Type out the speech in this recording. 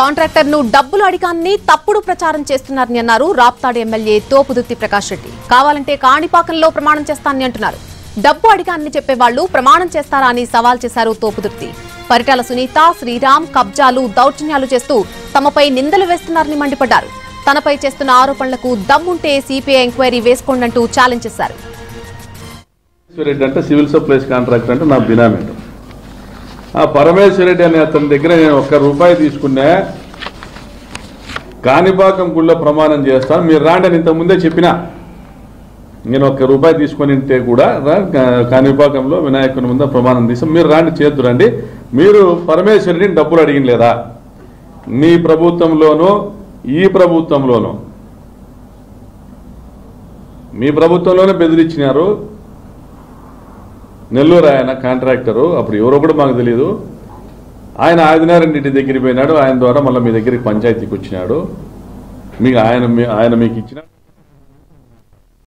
contractor ను డబ్బులు అడిగాన్ని తప్పుడు ప్రచారం చేస్తున్నారని అన్నారు రాప్తాడు ఎమ్మెల్యే తోపుదుత్తి ప్రకాష్ రెడ్డి కావాలంటే కాణిపాకంలో ప్రమాణం చేస్తానని అంటున్నారు డబ్బు అడిగాన్ని చెప్పేవాళ్లు ప్రమాణం చేస్తారా అని సవాల్ చేశారు తోపుదుర్తి పరిటాల సునీత శ్రీరామ్ కబ్జాలు దౌర్జన్యాలు చేస్తూ తమపై నిందలు వేస్తున్నారని మండిపడ్డారు తనపై చేస్తున్న ఆరోపణలకు దమ్ముంటే సిపిఐ ఎంక్వైరీ వేసుకోండంటూ ఛాలెంజ్ చేశారు పరమేశ్వర రెడ్డి అంటే సివిల్ సప్లైస్ కాంట్రాక్టర్ అంటే నా బినామీ ఆ పరమేశ్వర రెడ్డి అనే అతని దగ్గర నేను ఒక్క రూపాయి తీసుకున్నా కాణిపాకం గుళ్ళో ప్రమాణం చేస్తాను మీరు రాండి అని ఇంతకుముందే చెప్పినా నేను ఒక్క రూపాయి తీసుకొని ఉంటే కూడా రా- కా- కాణిపాకంలో వినాయకుని ముందు ప్రమాణం తీసాం మీరు రాండి చేద్దు రండి మీరు పరమేశ్వరుడిని డబ్బులు అడిగిన లేదా మీ ప్రభుత్వంలోనూ ఈ ప్రభుత్వంలోనూ మీ ప్రభుత్వంలోనే బెదిరించినారు నెల్లూరు ఆయన కాంట్రాక్టరు అప్పుడు ఎవరో కూడా మాకు తెలియదు ఆయన ఆదినారాయణ రెడ్డి దగ్గరికి పోయినాడు ఆయన ద్వారా మళ్ళీ మీ దగ్గరికి పంచాయతీకి వచ్చినాడు మీకు ఆయన మీ- ఆయన మీకు ఇచ్చిన